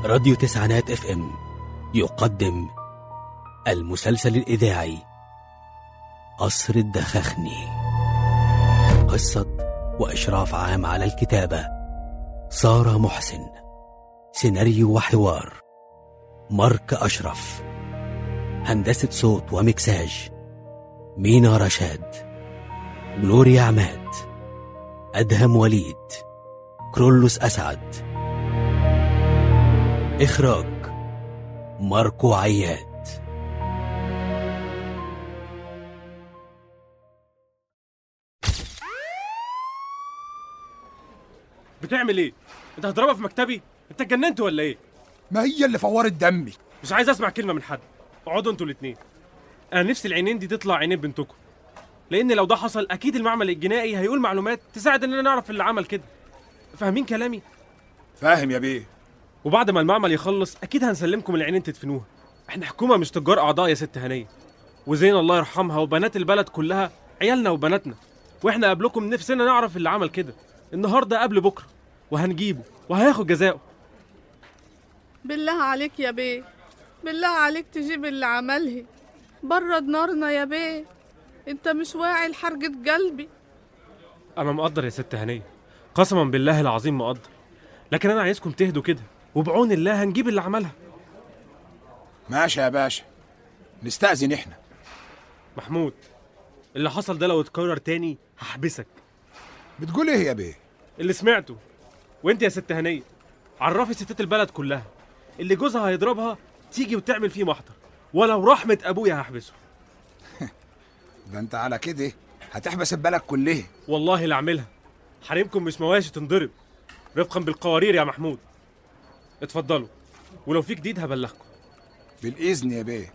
راديو تسعينات اف ام يقدم المسلسل الإذاعي قصر الدخخني قصة وإشراف عام على الكتابة سارة محسن سيناريو وحوار مارك أشرف هندسة صوت ومكساج مينا رشاد جلوريا عماد أدهم وليد كرولوس أسعد إخراج ماركو عياد بتعمل ايه؟ انت هتضربها في مكتبي؟ انت اتجننت ولا ايه؟ ما هي اللي فورت دمي مش عايز اسمع كلمه من حد اقعدوا انتوا الاتنين انا نفسي العينين دي تطلع عينين بنتكم لان لو ده حصل اكيد المعمل الجنائي هيقول معلومات تساعد اننا نعرف اللي عمل كده فاهمين كلامي فاهم يا بيه وبعد ما المعمل يخلص اكيد هنسلمكم العينين تدفنوها احنا حكومه مش تجار اعضاء يا ست هنيه وزين الله يرحمها وبنات البلد كلها عيالنا وبناتنا واحنا قبلكم نفسنا نعرف اللي عمل كده النهارده قبل بكره وهنجيبه وهياخد جزاؤه بالله عليك يا بيه بالله عليك تجيب اللي عملها برد نارنا يا بيه انت مش واعي لحرقة قلبي انا مقدر يا ست هنيه قسما بالله العظيم مقدر لكن انا عايزكم تهدوا كده وبعون الله هنجيب اللي عملها ماشي يا باشا نستأذن احنا محمود اللي حصل ده لو اتكرر تاني هحبسك بتقول ايه يا بيه اللي سمعته وانت يا ست هنيه عرفي ستات البلد كلها اللي جوزها هيضربها تيجي وتعمل فيه محضر ولو رحمة ابويا هحبسه ده انت على كده هتحبس البلد كلها والله لا اعملها حريمكم مش مواشي تنضرب رفقا بالقوارير يا محمود اتفضلوا ولو في جديد هبلغكم بالإذن يا بيه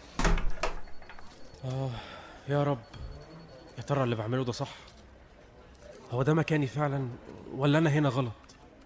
يا رب يا ترى اللي بعمله ده صح هو ده مكاني فعلا ولا انا هنا غلط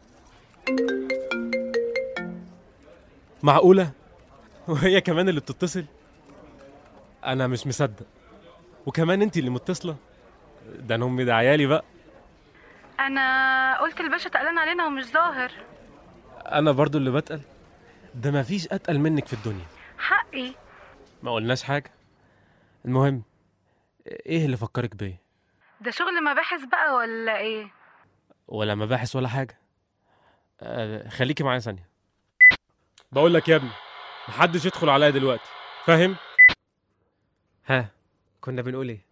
معقولة وهي كمان اللي بتتصل انا مش مصدق وكمان انت اللي متصلة ده انا امي ده عيالي بقى انا قلت الباشا تقلان علينا ومش ظاهر انا برضو اللي بتقل ده مفيش اتقل منك في الدنيا حقي ما قلناش حاجة المهم ايه اللي فكرك بيا ده شغل مباحث بقى ولا ايه ولا مباحث ولا حاجة آه خليكي معايا ثانية بقول لك يا ابني محدش يدخل عليا دلوقتي فاهم؟ ها كنا بنقول ايه؟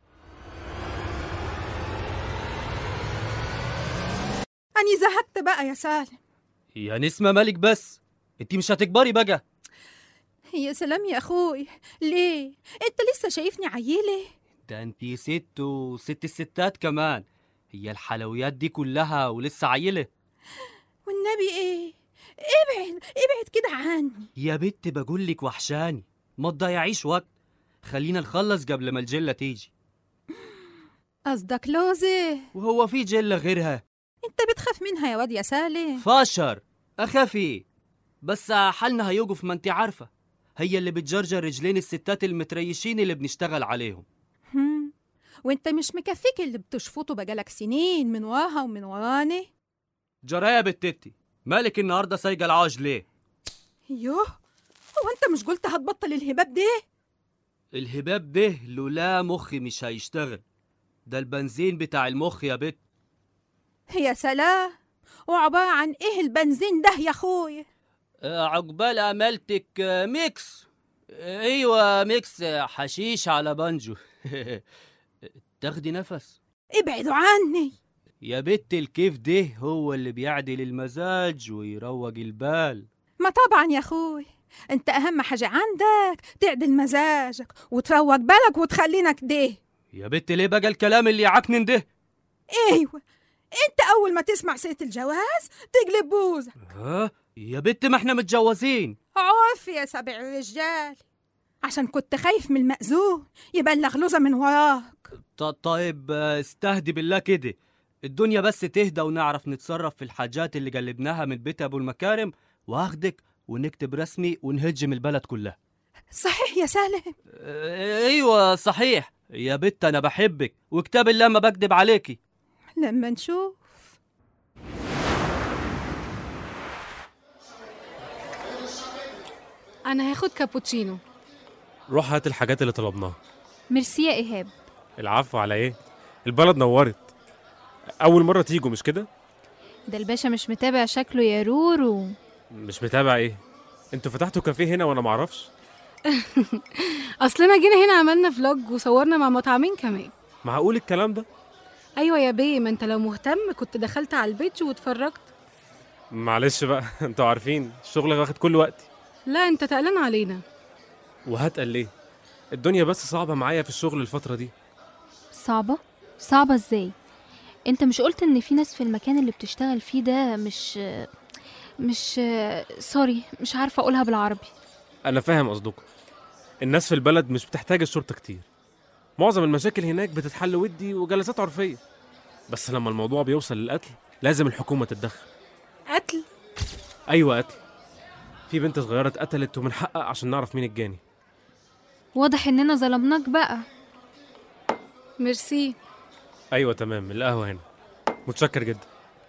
أني زهقت بقى يا سالم يا نسمة مالك بس انتي مش هتكبري بقى يا سلام يا أخوي ليه؟ أنت لسه شايفني عيلة؟ ده انتي ست وست الستات كمان هي الحلويات دي كلها ولسه عيلة والنبي إيه؟ ابعد ابعد كده عني يا بت بقولك وحشاني ما تضيعيش وقت خلينا نخلص قبل ما الجلة تيجي قصدك لوزة وهو في جلة غيرها أنت بتخاف منها يا واد يا سالم فاشر اخاف ايه بس حالنا هيوقف ما انتي عارفة هي اللي بتجرجر رجلين الستات المتريشين اللي بنشتغل عليهم هم. وأنت مش مكفيك اللي بتشفطه بقالك سنين من وراها ومن وراني جرايا بتتي مالك النهارده سايقه العاج ليه يوه هو أنت مش قلت هتبطل الهباب ده؟ الهباب ده لولا مخي مش هيشتغل ده البنزين بتاع المخ يا بت يا سلام وعبارة عن إيه البنزين ده يا أخوي؟ آه، عقبال عملتك آه، ميكس آه، ايوه ميكس آه، حشيش على بانجو تاخدي نفس ابعدوا عني يا بت الكيف ده هو اللي بيعدل المزاج ويروج البال ما طبعا يا أخوي أنت أهم حاجة عندك تعدل مزاجك وتروق بالك وتخلينا كده يا بت ليه بقى الكلام اللي يعكنن ده ايوه انت اول ما تسمع سيره الجواز تقلب بوزك ها يا بت ما احنا متجوزين عوف يا سبع الرجال عشان كنت خايف من المأذون يبلغ لوزة من وراك ط- طيب آه، استهدي بالله كده الدنيا بس تهدى ونعرف نتصرف في الحاجات اللي جلبناها من بيت ابو المكارم واخدك ونكتب رسمي ونهجم البلد كلها صحيح يا سالم آه، ايوه صحيح يا بت انا بحبك وكتاب الله ما بكدب عليكي لما نشوف انا هاخد كابوتشينو روح هات الحاجات اللي طلبناها ميرسي يا ايهاب العفو على ايه البلد نورت اول مره تيجوا مش كده ده الباشا مش متابع شكله يا رورو مش متابع ايه انتوا فتحتوا كافيه هنا وانا معرفش اصلنا جينا هنا عملنا فلوج وصورنا مع مطعمين كمان معقول الكلام ده ايوه يا بيه ما انت لو مهتم كنت دخلت على البيج واتفرجت معلش بقى انتوا عارفين الشغل واخد كل وقتي لا انت تقلان علينا وهتقل ليه الدنيا بس صعبه معايا في الشغل الفتره دي صعبة صعبة ازاي انت مش قلت ان في ناس في المكان اللي بتشتغل فيه ده مش مش سوري مش عارفة اقولها بالعربي انا فاهم قصدكم الناس في البلد مش بتحتاج الشرطه كتير معظم المشاكل هناك بتتحل ودي وجلسات عرفيه بس لما الموضوع بيوصل للقتل لازم الحكومه تتدخل قتل ايوه قتل في بنت صغيره اتقتلت وبنحقق عشان نعرف مين الجاني واضح اننا ظلمناك بقى ميرسي ايوه تمام القهوه هنا متشكر جدا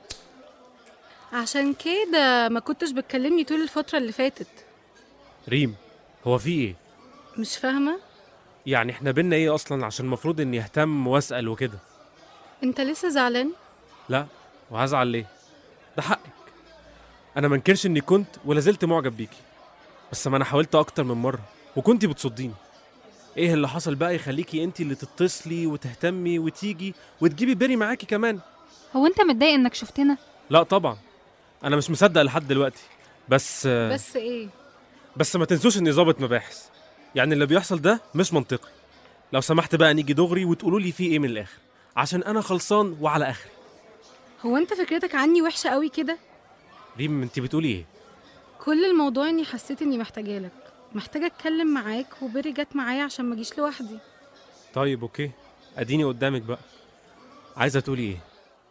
عشان كده ما كنتش بتكلمني طول الفترة اللي فاتت ريم هو في ايه مش فاهمة يعني احنا بينا ايه اصلا عشان المفروض اني اهتم واسال وكده انت لسه زعلان لا وهزعل ليه ده حقك انا منكرش اني كنت ولا زلت معجب بيكي بس ما انا حاولت اكتر من مره وكنتي بتصديني ايه اللي حصل بقى يخليكي انت اللي تتصلي وتهتمي وتيجي وتجيبي بيري معاكي كمان هو انت متضايق انك شفتنا لا طبعا انا مش مصدق لحد دلوقتي بس بس ايه بس ما تنسوش اني ظابط مباحث يعني اللي بيحصل ده مش منطقي لو سمحت بقى نيجي دغري وتقولوا لي فيه ايه من الاخر عشان انا خلصان وعلى اخري هو انت فكرتك عني وحشة قوي كده ريم انت بتقولي ايه كل الموضوع اني حسيت اني محتاجة لك محتاجة اتكلم معاك وبيري جت معايا عشان ما اجيش لوحدي طيب اوكي اديني قدامك بقى عايزه تقولي ايه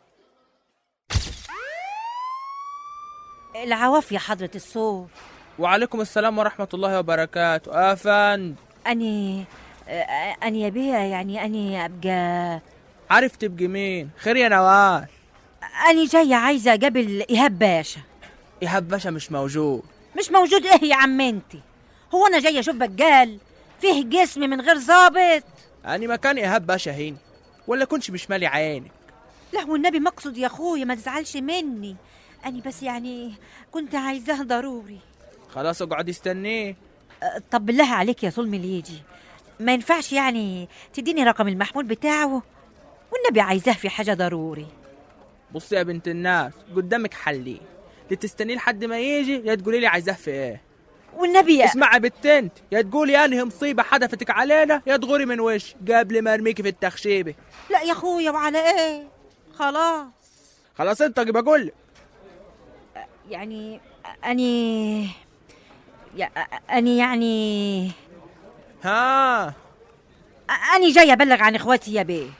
العواف يا حضرة الصور وعليكم السلام ورحمة الله وبركاته أفند أني آه، أني يا بيه يعني أني أبقى عارف تبقي مين خير يا نوال أني جاية عايزة قبل إيهاب باشا إيهاب باشا مش موجود مش موجود إيه يا عم أنتي هو أنا جاية أشوف بقال فيه جسم من غير ظابط أنا مكان إيهاب باشا هنا ولا كنش مش مالي عينك لا والنبي مقصد يا أخويا ما تزعلش مني أني بس يعني كنت عايزاه ضروري خلاص اقعد استنيه أه، طب بالله عليك يا ظلم اللي يجي ما ينفعش يعني تديني رقم المحمول بتاعه والنبي عايزاه في حاجة ضروري بصي يا بنت الناس قدامك حلين يا تستنيه لحد ما يجي يا تقولي لي عايزاه في ايه والنبي يا اسمعي يا بنت انت يا تقولي انهي مصيبه حدفتك علينا يا تغوري من وش قبل ما ارميكي في التخشيبه لا يا أخويا وعلى إيه خلاص خلاص انت بقول لك يعني أني يا أني يعني ها أني جاي أبلغ عن إخواتي يا بيه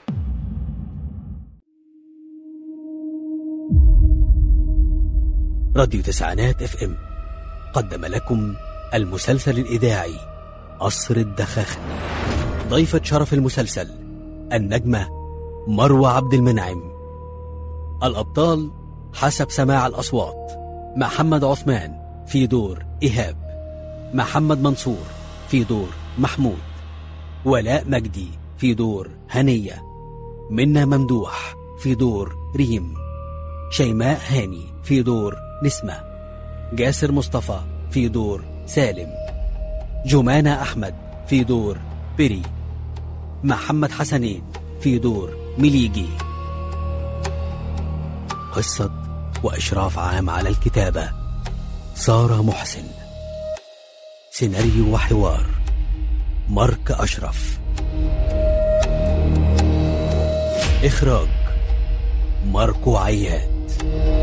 راديو تسعينات اف ام قدم لكم المسلسل الإذاعي قصر الدخاخني ضيفة شرف المسلسل النجمة مروة عبد المنعم الأبطال حسب سماع الأصوات محمد عثمان في دور إيهاب محمد منصور في دور محمود ولاء مجدي في دور هنية منى ممدوح في دور ريم شيماء هاني في دور نسمة جاسر مصطفى في دور سالم جمانة أحمد في دور بري محمد حسنين في دور مليجي قصة وإشراف عام على الكتابة سارة محسن سيناريو وحوار مارك أشرف إخراج ماركو عياد